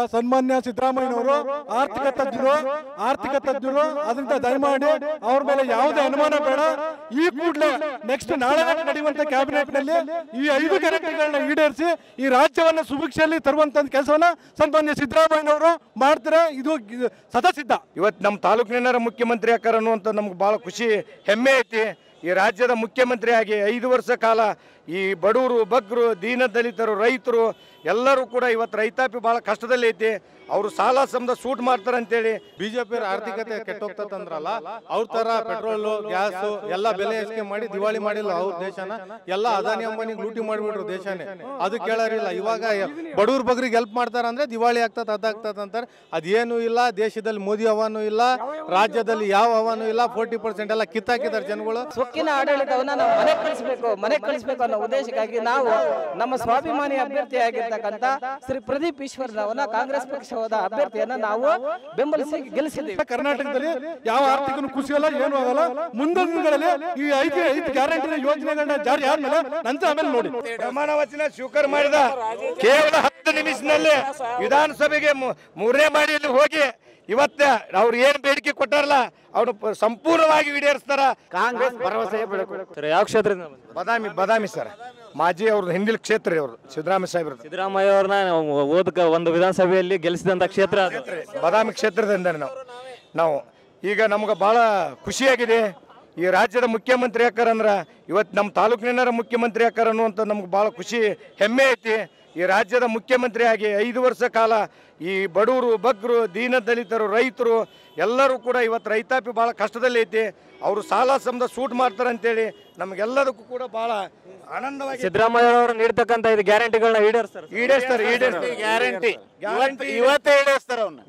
ಸನ್ಮಾನ್ಯ ಸಿದ್ದರಾಮಯ್ಯನವರು ಆರ್ಥಿಕ ತಜ್ಞರು ಆರ್ಥಿಕ ತಜ್ಞರು ಅದರಿಂದ ದಯಮಾಡಿ ಅವ್ರ ಮೇಲೆ ಯಾವುದೇ ಅನುಮಾನ ಬೇಡ ಈ ಕೂಡಲೇ ನೆಕ್ಸ್ಟ್ ನಾಳೆ ನಡೆಯುವಂತ ಕ್ಯಾಬಿನೆಟ್ ನಲ್ಲಿ ಈ ಐದು ಗ್ಯಾರಂಟಿಗಳನ್ನ ಈಡೇರಿಸಿ ಈ ರಾಜ್ಯವನ್ನ ಸುಭಿಕ್ಷೆಯಲ್ಲಿ ತರುವಂತ ಕೆಲಸವನ್ನ ಸನ್ಮಾನ್ಯ ಸಿದ್ದರಾಮಯ್ಯನವರು ಮಾಡ್ತಾರೆ ಇದು ಇದು ಸದಸಿದ್ಧ ಇವತ್ತು ನಮ್ಮ ತಾಲೂಕಿನ ಮುಖ್ಯಮಂತ್ರಿ ಆಕಾರ ಅನ್ನುವಂಥ ನಮ್ಗೆ ಭಾಳ ಖುಷಿ ಹೆಮ್ಮೆ ಐತಿ ಈ ರಾಜ್ಯದ ಮುಖ್ಯಮಂತ್ರಿಯಾಗಿ ಐದು ವರ್ಷ ಕಾಲ ಈ ಬಡವರು ಬಗ್ಗರು ದೀನ ದಲಿತರು ರೈತರು ಎಲ್ಲರೂ ಕೂಡ ಇವತ್ತು ರೈತಾಪಿ ಭಾಳ ಕಷ್ಟದಲ್ಲಿ ಐತಿ ಅವರು ಸಾಲ ಸಮದ ಸೂಟ್ ಮಾಡ್ತಾರೆ ಅಂತೇಳಿ ಬಿಜೆಪಿ ಆರ್ಥಿಕತೆ ಕೆಟ್ಟೋಗ್ತಂದ್ರಲ್ಲ ಅವ್ರ ತರ ಪೆಟ್ರೋಲ್ ಗ್ಯಾಸ್ ಎಲ್ಲ ಬೆಲೆ ಹೆಚ್ಚಿಗೆ ಮಾಡಿ ದಿವಾಳಿ ಮಾಡಿಲ್ಲ ಅವ್ರ ದೇಶನ ಎಲ್ಲ ಅದಾನಿ ಅಂಬಾನಿಗೆ ಲೂಟಿ ಮಾಡಿಬಿಟ್ರು ದೇಶನೇ ಅದು ಕೇಳೋರಿಲ್ಲ ಇವಾಗ ಬಡವ್ರ ಬಗ್ರಿಗೆ ಹೆಲ್ಪ್ ಮಾಡ್ತಾರ ಅಂದ್ರೆ ದಿವಾಳಿ ಆಗ್ತದ ಅದಾಗ್ತದ ಅಂತಾರೆ ಅದೇನು ಇಲ್ಲ ದೇಶದಲ್ಲಿ ಮೋದಿ ಹವಾನು ಇಲ್ಲ ರಾಜ್ಯದಲ್ಲಿ ಯಾವ ಹವಾನು ಇಲ್ಲ ಫೋರ್ಟಿ ಪರ್ಸೆಂಟ್ ಎಲ್ಲ ಕಿತ್ತಾಕಿದ್ದಾರೆ ಜನಗಳು ಸೊಕ್ಕಿನ ಆಡಳಿತವನ್ನ ನಾವು ಮನೆ ಕಳಿಸಬೇಕು ಮನೆ ಕಳಿಸಬೇಕು ಅನ್ನೋ ಉದ್ದೇಶಕ್ಕಾಗಿ ನಾವು ನಮ್ಮ ಸ್ವಾಭಿಮಾನಿ ಅಭ್ಯರ್ಥಿಯಾಗಿರ್ತಕ್ಕಂಥ ಶ್ರೀ ಪ್ರದೀಪ್ ಈಶ್ವರ್ನವನ್ನ ಕಾಂಗ್ರೆಸ್ ಪಕ್ಷದ ಅಭ್ಯರ್ಥಿಯನ್ನ ನಾವು ಬೆಂಬಲಿಸಿ ಗೆಲ್ಲಿಸಿದ್ದೀವಿ ಕರ್ನಾಟಕದಲ್ಲಿ ಯಾವ ಆರ್ಥಿಕ ಕುಸಿಯಲ್ಲ ಏನು ಆಗಲ್ಲ ಮುಂದಿನ ದಿನಗಳಲ್ಲಿ ಈ ಐದು ಐದು ಗ್ಯಾರಂಟಿ ಯೋಜನೆಗಳನ್ನ ಜಾರಿ ಆದ್ಮೇಲೆ ನಂತರ ಆಮೇಲೆ ನೋಡಿ ಪ್ರಮಾಣ ವಚನ ಸ್ವೀಕಾರ ಮಾಡಿದ ಕೇವಲ ಹತ್ತು ನಿಮಿಷದಲ್ಲಿ ವಿಧಾನಸಭೆಗೆ ಮು- ಮೂರನೇ ಮಾಡಿಯಲ್ಲಿ ಹೋಗಿ ಇವತ್ತ ಅವ್ರು ಏನ್ ಬೇಡಿಕೆ ಕೊಟ್ಟಾರಲ್ಲ ಅವ್ರು ಪ- ಸಂಪೂರ್ಣವಾಗಿ ಈಡೇರಿಸ್ತಾರ ಕಾಂಗ್ರೆಸ್ ಭರವಸೆ ಸರ್ ಯಾವ ಕ್ಷೇತ್ರದಿಂದ ಬಂದ್ರಿ? ಬದಾಮಿ ಬದಾಮಿ ಸರ್ ಮಾಜಿ ಅವ್ರದ್ದು ಹಿಂದಿಲ್ ಕ್ಷೇತ್ರ ರೀ ಅವ್ರು ಸಿದ್ದರಾಮಯ್ಯ ಸಾಹೇಬ್ರದ್ದು ಸಿದ್ದರಾಮಯ್ಯ ಅವ್ರನ್ನ ಓದಕ ಒಂದು ವಿಧಾನಸಭೆಯಲ್ಲಿ ಗೆಲ್ಲಿಸಿದಂತ ಕ್ಷೇತ್ರ ಅದು ಬದಾಮಿ ಕ್ಷೇತ್ರದಿಂದ ನಾವು ನಾವು ಈಗ ನಮ್ಗೆ ಭಾಳ ಖುಷಿಯಾಗಿದೆ ಈ ರಾಜ್ಯದ ಮುಖ್ಯಮಂತ್ರಿ ಯಾಕಂದ್ರೆ ಇವತ್ತು ನಮ್ಮ ತಾಲೂಕಿನ ಮುಖ್ಯಮಂತ್ರಿ ಯಾಕಾರ ಅನ್ನುವಂಥ ನಮ್ಗೆ ಭಾಳ ಖುಷಿ ಹೆಮ್ಮೆ ಐತಿ ಈ ರಾಜ್ಯದ ಮುಖ್ಯಮಂತ್ರಿಯಾಗಿ ಐದು ವರ್ಷ ಕಾಲ ಈ ಬಡವರು ಬಗ್ಗರು ದೀನ ದಲಿತರು ರೈತರು ಎಲ್ಲರೂ ಕೂಡ ಇವತ್ತು ರೈತಾಪಿ ಭಾಳ ಕಷ್ಟದಲ್ಲಿ ಐತಿ ಅವರು ಸಾಲ ಸಮದ ಸೂಟ್ ಮಾಡ್ತಾರೆ ಅಂತೇಳಿ ನಮಗೆಲ್ಲದಕ್ಕೂ ಕೂಡ ಭಾಳ ಆನಂದವಾಗಿ ಸಿದ್ದರಾಮಯ್ಯ ಅವರು ನೀಡ್ತಕ್ಕಂತ ಇದು ಗ್ಯಾರಂಟಿಗಳನ್ನ ಈಡೇರಿಸ್ತಾರೆ ಈಡೇರಿಸ್ತಾರೆ ಈಡೇರಿಸ್ತಾರೆ ಗ್ಯಾರಂಟಿ ಗ್ಯಾರಂಟಿ ಇವತ್ತೇ ಈಡೇರಿಸ್ತಾರೆ ಅವನ್ನ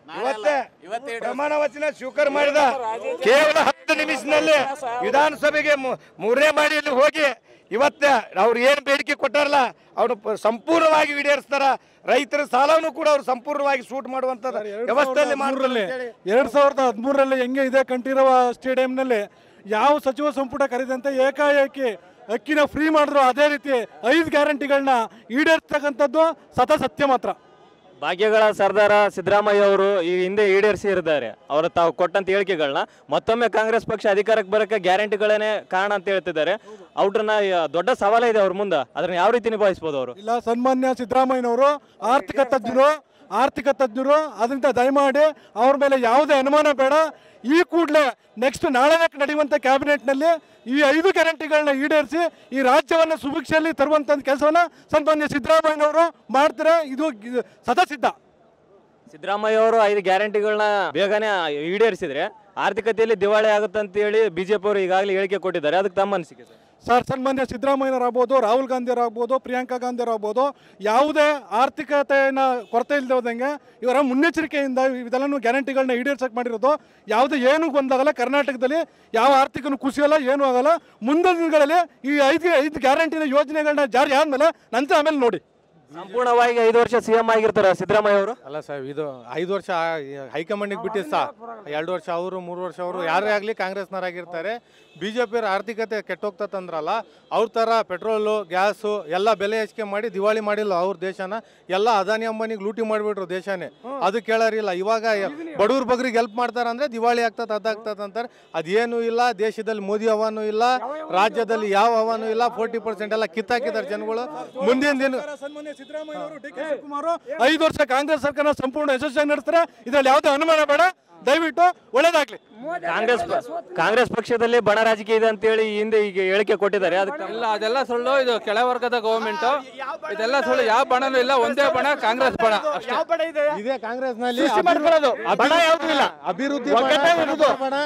ಇವತ್ತೇ ಪ್ರಮಾಣ ವಚನ ಸ್ವೀಕಾರ ಮಾಡಿದ ಕೇವಲ ಹತ್ತು ನಿಮಿಷದಲ್ಲಿ ವಿಧಾನಸಭೆಗೆ ಮು- ಮೂರನೇ ಮಾಡಿಯಲ್ಲಿ ಹೋಗಿ ಇವತ್ತ ಅವ್ರು ಏನ್ ಬೇಡಿಕೆ ಕೊಟ್ಟಾರಲ್ಲ ಅವ್ರು ಪ- ಸಂಪೂರ್ಣವಾಗಿ ಈಡೇರಿಸ್ತಾರ ರೈತರ ಸಾಲವನ್ನು ಕೂಡ ಅವ್ರು ಸಂಪೂರ್ಣವಾಗಿ ಸೂಟ್ ಮಾಡುವಂತ ವ್ಯವಸ್ಥೆಯಲ್ಲಿ ಮೂರರಲ್ಲಿ ಮಾಡ್ತಾರೆ ಎರಡ್ ಸಾವಿರದ ಹದಿಮೂರರಲ್ಲಿ ಹೆಂಗೆ ಇದೆ ಕಂಠೀರವ ಸ್ಟೇಡಿಯಂನಲ್ಲಿ ಯಾವ ಸಚಿವ ಸಂಪುಟ ಕರೆದಂತೆ ಏಕಾಏಕಿ ಅಕ್ಕಿನ ಫ್ರೀ ಮಾಡಿದ್ರು ಅದೇ ರೀತಿ ಐದು ಗ್ಯಾರಂಟಿಗಳನ್ನ ಈಡೇರ್ತಕ್ಕಂಥದ್ದು ಸತ ಸತ್ಯ ಮಾತ್ರ ಭಾಗ್ಯಗಳ ಸರ್ದಾರ ಸಿದ್ದರಾಮಯ್ಯ ಅವರು ಈ ಹಿಂದೆ ಈಡೇರಿಸಿ ಇದ್ದಾರೆ ಅವರು ತಾವು ಕೊಟ್ಟಂತ ಹೇಳಿಕೆಗಳನ್ನ ಮತ್ತೊಮ್ಮೆ ಕಾಂಗ್ರೆಸ್ ಪಕ್ಷ ಅಧಿಕಾರಕ್ಕೆ ಬರಕ್ಕೆ ಗ್ಯಾರಂಟಿಗಳನ್ನೇ ಕಾರಣ ಅಂತ ಹೇಳ್ತಿದ್ದಾರೆ ಅವ್ರನ್ನ ದೊಡ್ಡ ಸವಾಲ ಇದೆ ಅವ್ರ ಮುಂದೆ ಅದನ್ನ ಯಾವ ರೀತಿ ನಿಭಾಯಿಸ್ಬೋದು ಅವರು ಇಲ್ಲ ಸನ್ಮಾನ್ಯ ಸಿದ್ದರಾಮಯ್ಯನವರು ಆರ್ಥಿಕ ತಜ್ಞರು ಆರ್ಥಿಕ ತಜ್ಞರು ಅದರಿಂದ ದಯಮಾಡಿ ಅವ್ರ ಮೇಲೆ ಯಾವುದೇ ಅನುಮಾನ ಬೇಡ ಈ ಕೂಡಲೇ ನೆಕ್ಸ್ಟ್ ನಾಳೆ ನಡೆಯುವಂಥ ಕ್ಯಾಬಿನೆಟ್ನಲ್ಲಿ ಈ ಐದು ಗ್ಯಾರಂಟಿಗಳನ್ನ ಈಡೇರಿಸಿ ಈ ರಾಜ್ಯವನ್ನು ಸುಭಿಕ್ಷೆಯಲ್ಲಿ ತರುವಂಥ ಕೆಲಸವನ್ನ ಸನ್ಮಾನ್ಯ ಸಿದ್ದರಾಮಯ್ಯನವರು ಮಾಡ್ತಾರೆ ಇದು ಇದು ಸದಸಿದ್ಧ ಸಿದ್ದರಾಮಯ್ಯ ಅವರು ಐದು ಗ್ಯಾರಂಟಿಗಳನ್ನ ಬೇಗನೆ ಈಡೇರಿಸಿದ್ರೆ ಆರ್ಥಿಕತೆಯಲ್ಲಿ ದಿವಾಳಿ ಆಗುತ್ತೆ ಅಂತ ಹೇಳಿ ಬಿಜೆಪಿ ಅವರು ಈಗಾಗಲೇ ಹೇಳಿಕೆ ಕೊಟ್ಟಿದ್ದಾರೆ ಅದಕ್ಕೆ ತಮ್ಮ ಅನಿಸಿಕೆ ಸರ್ ಸರ್ ಸನ್ಮಾನ್ಯ ಸಿದ್ದರಾಮಯ್ಯನವರಾಗ್ಬೋದು ರಾಹುಲ್ ಗಾಂಧಿಯವರಾಗ್ಬೋದು ಪ್ರಿಯಾಂಕಾ ಗಾಂಧಿಯವರಾಗ್ಬೋದು ಯಾವುದೇ ಆರ್ಥಿಕತೆಯನ್ನು ಕೊರತೆ ಇಲ್ಲದೆ ಹೋದಂಗೆ ಇವರ ಮುನ್ನೆಚ್ಚರಿಕೆಯಿಂದ ಇದೆಲ್ಲನೂ ಗ್ಯಾರಂಟಿಗಳನ್ನ ಈಡೇರ್ಸಕ್ಕೆ ಮಾಡಿರೋದು ಯಾವುದೇ ಏನೂ ಗೊಂದಾಗಲ್ಲ ಕರ್ನಾಟಕದಲ್ಲಿ ಯಾವ ಆರ್ಥಿಕನೂ ಕುಸಿಯಲ್ಲ ಏನೂ ಆಗಲ್ಲ ಮುಂದಿನ ದಿನಗಳಲ್ಲಿ ಈ ಐದು ಐದು ಗ್ಯಾರಂಟಿನ ಯೋಜನೆಗಳನ್ನ ಜಾರಿ ಆದಮೇಲೆ ನಂತರ ಆಮೇಲೆ ನೋಡಿ ಸಂಪೂರ್ಣವಾಗಿ ಐದು ವರ್ಷ ಸಿಎಂ ಆಗಿರ್ತಾರೆ ಸಿದ್ದರಾಮಯ್ಯ ಅವರು ಅಲ್ಲ ಸರ್ ಇದು ಐದು ವರ್ಷ ಹೈಕಮಾಂಡಿಗೆ ಬಿಟ್ಟಿದ್ದು ಸಾ ಎರಡು ವರ್ಷ ಅವರು ಮೂರು ವರ್ಷ ಅವರು ಯಾರೇ ಆಗಲಿ ಕಾಂಗ್ರೆಸ್ನವರಾಗಿರ್ತಾರೆ ಬಿ ಜೆ ಪಿಯವ್ರ ಆರ್ಥಿಕತೆ ಕೆಟ್ಟೋಗ್ತಂದ್ರಲ್ಲ ಅವ್ರ ಥರ ಪೆಟ್ರೋಲು ಗ್ಯಾಸು ಎಲ್ಲ ಬೆಲೆ ಹೆಚ್ಚಿಗೆ ಮಾಡಿ ದಿವಾಳಿ ಮಾಡಿಲ್ಲ ಅವ್ರ ದೇಶನ ಎಲ್ಲ ಅದಾನಿ ಅಂಬಾನಿಗೆ ಲೂಟಿ ಮಾಡಿಬಿಟ್ರು ದೇಶನೇ ಅದು ಕೇಳೋರಿಲ್ಲ ಇವಾಗ ಬಡವ್ರ ಬಗ್ರಿಗೆ ಹೆಲ್ಪ್ ಮಾಡ್ತಾರ ಅಂದ್ರೆ ದಿವಾಳಿ ಆಗ್ತದ ಅದಾಗ್ತದ ಅಂತಾರೆ ಅದೇನು ಇಲ್ಲ ದೇಶದಲ್ಲಿ ಮೋದಿ ಹವಾನು ಇಲ್ಲ ರಾಜ್ಯದಲ್ಲಿ ಯಾವ ಹವಾನು ಇಲ್ಲ ಫೋರ್ಟಿ ಪರ್ಸೆಂಟ್ ಎಲ್ಲ ಕಿತ್ತಾಕಿದ್ದಾರೆ ಜನಗಳು ಮುಂದಿನ ದಿನ ಸನ್ಮಾನ್ಯ ಸಿದ್ದರಾಮಯ್ಯ ಅವರು ಡಿ ಕೆ ಶಿವಕುಮಾರ್ ಐದು ವರ್ಷ ಕಾಂಗ್ರೆಸ್ ಸರ್ಕಾರ ಸಂಪೂರ್ಣ ಯಶಸ್ವಿಯಾಗಿ ನಡೆಸ್ತಾರೆ ಇದರಲ್ಲಿ ಯಾವುದೇ ಅನುಮಾನ ಬೇಡ ದಯವಿಟ್ಟು ಒಳ್ಳೇದಾಗ್ಲಿ ಕಾಂಗ್ರೆಸ್ ಪ- ಕಾಂಗ್ರೆಸ್ ಪಕ್ಷದಲ್ಲಿ ಬಣ ರಾಜಕೀಯ ಇದೆ ಅಂತೇಳಿ ಈ ಹಿಂದೆ ಈಗ ಹೇಳಿಕೆ ಕೊಟ್ಟಿದ್ದಾರೆ ಅದಕ್ಕೆ ಇಲ್ಲ ಅದೆಲ್ಲ ಸುಳ್ಳು ಇದು ಕೆಳವರ್ಗದ ಗೌರ್ಮೆಂಟ್ ಇದೆಲ್ಲ ಸುಳ್ಳು ಯಾವ ಬಣನೂ ಇಲ್ಲ ಒಂದೇ ಬಣ ಕಾಂಗ್ರೆಸ್ ಬಣ ಅಷ್ಟೇ ಇದೇ ಕಾಂಗ್ರೆಸ್ನಲ್ಲಿ ಸೃಷ್ಟಿ ಮಾಡ್ಕೊಳ್ಳೋದು. ಬಣ ಯಾವುದೂ ಇಲ್ಲ. ಅಭಿವೃದ್ಧಿ ಒಗ್ಗಟ್ಟೇ ಇರೋದು.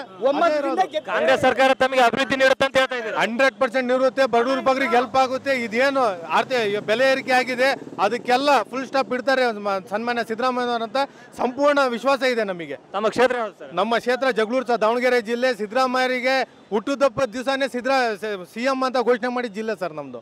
ಕಾಂಗ್ರೆಸ್ ಸರ್ಕಾರ ತಮಗೆ ಅಭಿವೃದ್ಧಿ ನೀಡುತ್ತೆ ಅಂತ ಹೇಳ್ತಾ ಇದ್ದಾರೆ ಹಂಡ್ರೆಡ್ ಪರ್ಸೆಂಟ್ ನಿವೃತ್ತೆ ಬಡವ್ರ ಬಗ್ರಿಗೆ ಹೆಲ್ಪ್ ಆಗುತ್ತೆ ಇದೇನು ಆರ್ತಿ ಬೆಲೆ ಏರಿಕೆ ಆಗಿದೆ ಅದಕ್ಕೆಲ್ಲ ಫುಲ್ ಸ್ಟಾಪ್ ಇಡ್ತಾರೆ ಮ- ಸನ್ಮಾನ್ಯ ಸಿದ್ದರಾಮಯ್ಯ ಅಂತ ಸಂಪೂರ್ಣ ವಿಶ್ವಾಸ ಇದೆ ನಮಗೆ ತಮ್ಮ ಕ್ಷೇತ್ರ ಯಾವ್ದು ಸರ್ ನಮ್ಮ ಕ್ಷೇತ್ರ ಜಗಳೂರು ಸಹ ದಾವಣಗೆರೆ ಜಿಲ್ಲೆ ಸಿದ್ದರಾಮಯ್ಯರಿಗೆ ಹುಟ್ಟುದಬ್ಬ ದಿವಸನೇ ಸಿದ್ದರಾ ಸಿ ಎಂ ಅಂತ ಘೋಷಣೆ ಮಾಡಿದ ಜಿಲ್ಲೆ ಸರ್ ನಮ್ಮದು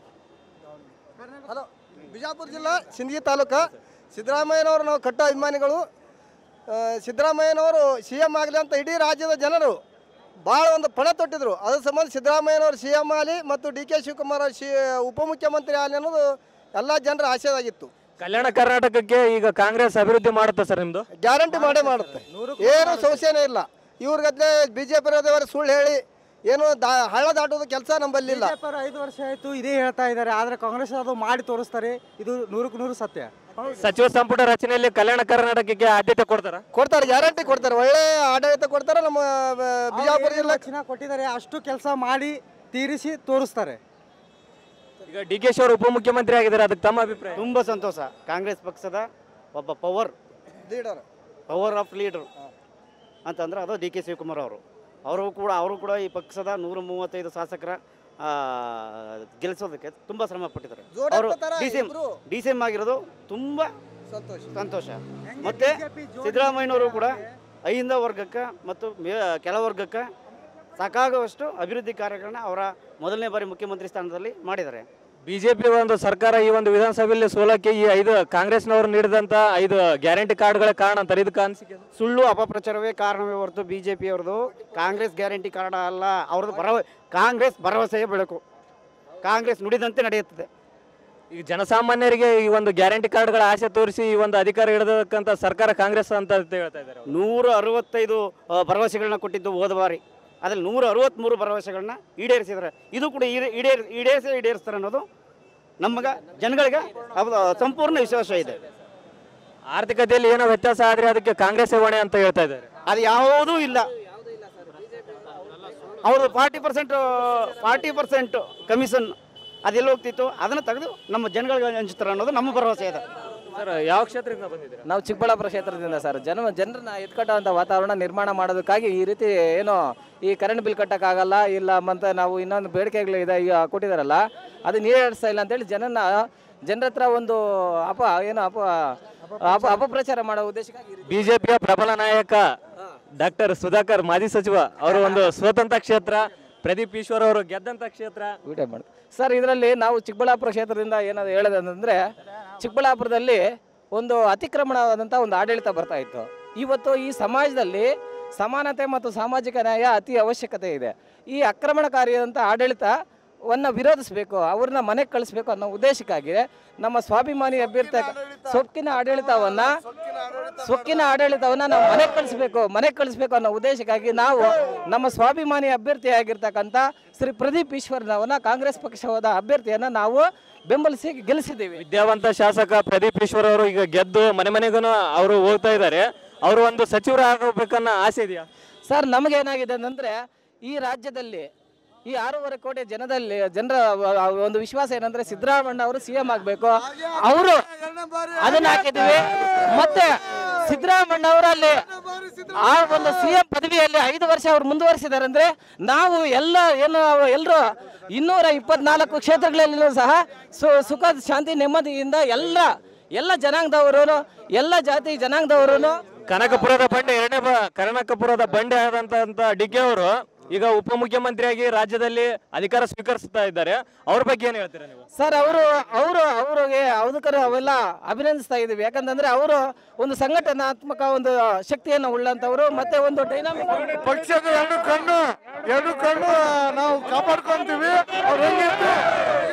ಹಲೋ ಬಿಜಾಪುರ ಜಿಲ್ಲಾ ಸಿಂದಗಿ ತಾಲೂಕು ಸಿದ್ದರಾಮಯ್ಯನವರು ನಾವು ಕಟ್ಟ ಅಭಿಮಾನಿಗಳು ಆ, ಸಿದ್ದರಾಮಯ್ಯನವರು ಸಿ ಎಮ್ ಆಗಲಿ ಅಂತ ಇಡೀ ರಾಜ್ಯದ ಜನರು ಭಾಳ ಒಂದು ಪಣ ತೊಟ್ಟಿದ್ರು ಅದ್ರ ಸಂಬಂಧ ಸಿದ್ದರಾಮಯ್ಯನವರು ಸಿ ಎಮ್ ಆಗಲಿ ಮತ್ತು ಡಿ ಕೆ ಶಿವಕುಮಾರ್ ಶಿ ಉಪಮುಖ್ಯಮಂತ್ರಿ ಆಗಲಿ ಅನ್ನೋದು ಎಲ್ಲ ಜನರ ಆಶೆಯಾಗಿತ್ತು ಕಲ್ಯಾಣ ಕರ್ನಾಟಕಕ್ಕೆ ಈಗ ಕಾಂಗ್ರೆಸ್ ಅಭಿವೃದ್ಧಿ ಮಾಡುತ್ತಾ ಸರ್ ನಿಮ್ದು ಗ್ಯಾರಂಟಿ ಮಾಡೇ ಮಾಡುತ್ತೆ ಏನು ಸಂಶಯನೇ ಇಲ್ಲ ಇವ್ರಿಗದ್ಲೆ ಬಿ ಜೆ ಪಿ ಸುಳ್ಳು ಹೇಳಿ ಏನು ದಾ ಹಳ್ಳ ದಾಟೋದು ಕೆಲಸ ನಂಬಲ್ಲಿಲ್ಲ ಬಿಜೆಪಿ ಐದು ವರ್ಷ ಆಯ್ತು ಇದೇ ಹೇಳ್ತಾ ಇದ್ದಾರೆ ಆದ್ರೆ ಕಾಂಗ್ರೆಸ್ ಅದು ಮಾಡಿ ತೋರಿಸ್ತಾರೆ ಇದು ನೂರಕ್ಕೆ ನೂರು ಸತ್ಯ ಸಚಿವ ಸಂಪುಟ ರಚನೆಯಲ್ಲಿ ಕಲ್ಯಾಣ ಕರ್ನಾಟಕಕ್ಕೆ ಆದ್ಯತೆ ಕೊಡ್ತಾರ ಕೊಡ್ತಾರೆ ಗ್ಯಾರಂಟಿ ಕೊಡ್ತಾರೆ ಒಳ್ಳೆ ಆಡಳಿತ ಕೊಡ್ತಾರೆ ನಮ್ಮ ಆ, ಬಿಜಾಪುರ ಜಿಲ್ಲೆ ಚಿನ್ನ ಕೊಟ್ಟಿದ್ದಾರೆ ಅಷ್ಟು ಕೆಲಸ ಮಾಡಿ ತೀರಿಸಿ ತೋರಿಸ್ತಾರೆ ಈಗ ಡಿ ಕೆ ಶಿ ಅವರು ಉಪಮುಖ್ಯಮಂತ್ರಿ ಆಗಿದ್ದಾರೆ ಅದಕ್ಕೆ ತಮ್ಮ ಅಭಿಪ್ರಾಯ ತುಂಬ ಸಂತೋಷ ಕಾಂಗ್ರೆಸ್ ಪಕ್ಷದ ಒಬ್ಬ power leader power of leader ಅಂತಂದ್ರೆ ಅದು ಡಿ ಕೆ ಶಿವಕುಮಾರ್ ಅವರು ಅವರು ಕೂಡ ಅವರು ಕೂಡ ಈ ಪಕ್ಷದ ನೂರ ಮೂವತ್ತೈದು ಶಾಸಕರ ಆ, ಗೆಲ್ಲಿಸೋದಕ್ಕೆ ತುಂಬ ಶ್ರಮ ಪಟ್ಟಿದ್ದಾರೆ ಜೋಡಿ ಅವರು ಹಾಕ್ತಾರ ಡಿ ಸಿ ಎಂ ಇಬ್ರು. ಡಿ ಸಿ ಎಂ ಆಗಿರೋದು ತುಂಬ ಸಂತೋಷ ಸಂತೋಷ ಮತ್ತು ಸಿದ್ದರಾಮಯ್ಯನವರು ಕೂಡ ಐಂದ ವರ್ಗಕ್ಕೆ ಮತ್ತು ಮೇ ಕೆಳ ವರ್ಗಕ್ಕೆ ಸಾಕಾಗುವಷ್ಟು ಅಭಿವೃದ್ಧಿ ಕಾರ್ಯಗಳನ್ನ ಅವರ ಮೊದಲನೇ ಬಾರಿ ಮುಖ್ಯಮಂತ್ರಿ ಸ್ಥಾನದಲ್ಲಿ ಮಾಡಿದ್ದಾರೆ ಬಿಜೆಪಿ ಒಂದು ಸರ್ಕಾರ ಈ ಒಂದು ವಿಧಾನಸಭೆಯಲ್ಲಿ ಸೋಲಕ್ಕೆ ಈ ಐದು ಕಾಂಗ್ರೆಸ್ನವರು ನೀಡಿದಂತ ಐದು ಗ್ಯಾರಂಟಿ ಕಾರ್ಡ್ಗಳೇ ಕಾರಣ ಅಂತಾರೆ ಇದಕ್ಕೆ ಅನಿಸಿಕೆ ಸುಳ್ಳು ಅಪಪ್ರಚಾರವೇ ಕಾರಣವೇ ಹೊರತು ಬಿ ಜೆ ಪಿಯವ್ರದ್ದು ಕಾಂಗ್ರೆಸ್ ಗ್ಯಾರಂಟಿ ಕಾರ್ಡ್ ಅಲ್ಲ ಅವ್ರದ್ದು ಭರವ ಕಾಂಗ್ರೆಸ್ ಭರವಸೆಯ ಬೆಳಕು ಕಾಂಗ್ರೆಸ್ ನುಡಿದಂತೆ ನಡೆಯುತ್ತದೆ ಈಗ ಜನಸಾಮಾನ್ಯರಿಗೆ ಈ ಒಂದು ಗ್ಯಾರಂಟಿ ಕಾರ್ಡ್ಗಳ ಆಸೆ ತೋರಿಸಿ ಈ ಒಂದು ಅಧಿಕಾರ ಹಿಡಿದಕ್ಕಂತ ಸರ್ಕಾರ ಕಾಂಗ್ರೆಸ್ ಅಂತ ಹೇಳ್ತಾ ಇದ್ದಾರೆ ಅವ್ರು. ನೂರ ಅರವತ್ತೈದು ಆ, ಭರವಸೆಗಳನ್ನ ಕೊಟ್ಟಿದ್ದು ಹೋದ ಬಾರಿ ಅದ್ರಲ್ಲಿ ನೂರ ಅರವತ್ತ್ಮೂರು ಭರವಸೆಗಳನ್ನ ಈಡೇರಿಸಿದ್ದಾರೆ ಇದು ಕೂಡ ಈಡೇ- ಈಡೇರ್ ಈಡೇರಿಸಿ ಈಡೇರಿಸ್ತಾರೆ ಅನ್ನೋದು ನಮಗೆ ಜನಗಳಿಗೆ ಅದು ಸಂಪೂರ್ಣ ವಿಶ್ವಾಸ ಇದೆ ಆರ್ಥಿಕತೆಯಲ್ಲಿ ಏನೋ ವ್ಯತ್ಯಾಸ ಆದ್ರೆ ಅದಕ್ಕೆ ಕಾಂಗ್ರೆಸ್ ಹೊಣೆ ಅಂತ ಹೇಳ್ತಾ ಇದ್ದಾರೆ ಅದು ಯಾವುದೂ ಇಲ್ಲ ಅವ್ರದ್ದು forty percent forty percent commission ಅದೆಲ್ಲ ಹೋಗ್ತಿತ್ತು ಅದನ್ನು ತೆಗೆದು ನಮ್ಮ ಜನಗಳಿಗೆ ಹಂಚ್ತಾರೆ ಅನ್ನೋದು ನಮ್ಮ ಭರವಸೆ ಇದೆ ಸರ್ ಯಾವ ಕ್ಷೇತ್ರದಿಂದ ಬಂದಿದ್ದೀರಾ ನಾವು ಚಿಕ್ಕಬಳ್ಳಾಪುರ ಕ್ಷೇತ್ರದಿಂದ ಸರ್ ಜನ ಜನರನ್ನ ಎತ್ಕಟ್ಟುವಂಥ ವಾತಾವರಣ ನಿರ್ಮಾಣ ಮಾಡೋದಕ್ಕಾಗಿ ಈ ರೀತಿ ಏನು ಈ ಕರೆಂಟ್ ಬಿಲ್ ಕಟ್ಟೋಕ್ಕಾಗಲ್ಲ ಇಲ್ಲ ಮತ್ತು ನಾವು ಇನ್ನೊಂದು ಬೇಡಿಕೆಗಳು ಇದೆ ಈಗ ಕೊಟ್ಟಿದ್ದಾರಲ್ಲ ಅದು ಈಡೇರಿಸ್ತಾ ಇಲ್ಲ ಅಂತೇಳಿ ಜನನ ಜನರ ಹತ್ರ ಒಂದು ಅಪ ಏನು ಅಪ ಅಪ ಅಪಪ್ರಚಾರ ಮಾಡೋ ಉದ್ದೇಶಕ್ಕಾಗಿ ಈ ರೀತಿ ಬಿಜೆಪಿಯ ಪ್ರಬಲ ನಾಯಕ ಡಾಕ್ಟರ್ ಸುಧಾಕರ್ ಮಾಜಿ ಸಚಿವ ಅವರು ಒಂದು ಸ್ವತಂತ್ರ ಕ್ಷೇತ್ರ ಪ್ರದೀಪ್ ಈಶ್ವರ್ ಅವರು ಗೆದ್ದಂತ ಕ್ಷೇತ್ರ ವಿಡಿಯೋ ಮಾಡಿ ಸರ್ ಇದರಲ್ಲಿ ನಾವು ಚಿಕ್ಕಬಳ್ಳಾಪುರ ಕ್ಷೇತ್ರದಿಂದ ಏನಾದ್ರು ಹೇಳೋದಂದ್ರೆ ಚಿಕ್ಕಬಳ್ಳಾಪುರದಲ್ಲಿ ಒಂದು ಅತಿಕ್ರಮಣವಾದಂಥ ಒಂದು ಆಡಳಿತ ಬರ್ತಾ ಇತ್ತು ಇವತ್ತು ಈ ಸಮಾಜದಲ್ಲಿ ಸಮಾನತೆ ಮತ್ತು ಸಾಮಾಜಿಕ ನ್ಯಾಯ ಅತಿ ಅವಶ್ಯಕತೆ ಇದೆ ಈ ಆಕ್ರಮಣಕಾರಿಯಾದಂಥ ಆಡಳಿತವನ್ನು ವಿರೋಧಿಸಬೇಕು ಅವ್ರನ್ನ ಮನೆಗೆ ಕಳಿಸ್ಬೇಕು ಅನ್ನೋ ಉದ್ದೇಶಕ್ಕಾಗಿ ನಮ್ಮ ಸ್ವಾಭಿಮಾನಿ ಅಭ್ಯರ್ಥಿ ಸೊಕ್ಕಿನ ಆಡಳಿತವನ್ನು ಸೊಕ್ಕಿನ ಆಡಳಿತವನ್ನು ನಾವು ಮನೆಗೆ ಕಳಿಸ್ಬೇಕು ಮನೆಗೆ ಕಳಿಸ್ಬೇಕು ಅನ್ನೋ ಉದ್ದೇಶಕ್ಕಾಗಿ ನಾವು ನಮ್ಮ ಸ್ವಾಭಿಮಾನಿ ಅಭ್ಯರ್ಥಿ ಆಗಿರ್ತಕ್ಕಂಥ ಶ್ರೀ ಪ್ರದೀಪ್ ಈಶ್ವರ್ನವನ್ನ ಕಾಂಗ್ರೆಸ್ ಪಕ್ಷವಾದ ಅಭ್ಯರ್ಥಿಯನ್ನು ನಾವು ಬೆಂಬಲಿಸಿ ಗೆಲ್ಲಿಸಿದ್ದೀವಿ ವಿದ್ಯಾವಂತ ಶಾಸಕ ಪ್ರದೀಪ್ ಈಶ್ವರ್ ಅವರು ಈಗ ಗೆದ್ದು ಮನೆ ಮನೆಗೂ ಅವರು ಹೋಗ್ತಾ ಇದ್ದಾರೆ ಅವರು ಒಂದು ಸಚಿವರಾಗಬೇಕನ್ನೋ ಆಸೆ ಇದೆಯಾ ಸರ್ ನಮಗೇನಾಗಿದೆ ಅಂತಂದರೆ ಈ ರಾಜ್ಯದಲ್ಲಿ ಈ ಆರೂವರೆ ಕೋಟಿ ಜನದಲ್ಲಿ ಜನರ ಒಂದು ವಿಶ್ವಾಸ ಏನಂದ್ರೆ ಸಿದ್ದರಾಮಣ್ಣ ಅವರು ಸಿ ಎಂ ಆಗಬೇಕು ಅವರು ಅದನ್ನ ಹಾಕಿದ್ದೀವಿ ಮತ್ತೆ ಸಿದ್ದರಾಮಣ್ಣ ಅವರಲ್ಲಿ ಆ ಒಂದು ಸಿ ಎಂ ಪದವಿಯಲ್ಲಿ ಐದು ವರ್ಷ ಅವ್ರು ಮುಂದುವರಿಸಿದ್ದಾರೆ ಅಂದ್ರೆ ನಾವು ಎಲ್ಲ ಏನು ಎಲ್ಲರೂ ಇನ್ನೂರ ಇಪ್ಪತ್ನಾಲ್ಕು ಕ್ಷೇತ್ರಗಳಲ್ಲೂ ಸಹ ಸು ಸುಖ ಶಾಂತಿ ನೆಮ್ಮದಿಯಿಂದ ಎಲ್ಲ ಎಲ್ಲ ಜನಾಂಗದವರು ಎಲ್ಲ ಜಾತಿ ಜನಾಂಗದವರು ಕನಕಪುರದ ಬಂಡೆ ಎರಡನೇ ಬ ಕನಕಪುರದ ಬಂಡೆ ಆದಂತ ಡಿ ಕೆ ಅವರು ಈಗ ಉಪಮುಖ್ಯಮಂತ್ರಿಯಾಗಿ ರಾಜ್ಯದಲ್ಲಿ ಅಧಿಕಾರ ಸ್ವೀಕರಿಸ್ತಾ ಇದ್ದಾರೆ ಅವ್ರ ಬಗ್ಗೆ ಏನ್ ಹೇಳ್ತೀರಾ ನೀವು ಸರ್ ಅವರು ಅವರು ಅವರಿಗೆ ಅವಧಕರ ಅವೆಲ್ಲ ಅಭಿನಂದಿಸ್ತಾ ಇದ್ದೀವಿ ಯಾಕಂತಂದ್ರೆ ಅವರು ಒಂದು ಸಂಘಟನಾತ್ಮಕ ಒಂದು ಶಕ್ತಿಯನ್ನು ಉಳ್ಳಂತವರು ಮತ್ತೆ ಒಂದು ಡೈನಾಮಿಕ್ ಪಕ್ಷದ ಎರಡು ಕಣ್ಣು ಎರಡು ಕಣ್ಣು ನಾವು ಕಾಪಾಡ್ಕೊಂತೀವಿ ಅವ್ರು ಹೆಂಗಿರ್ತಾರೆ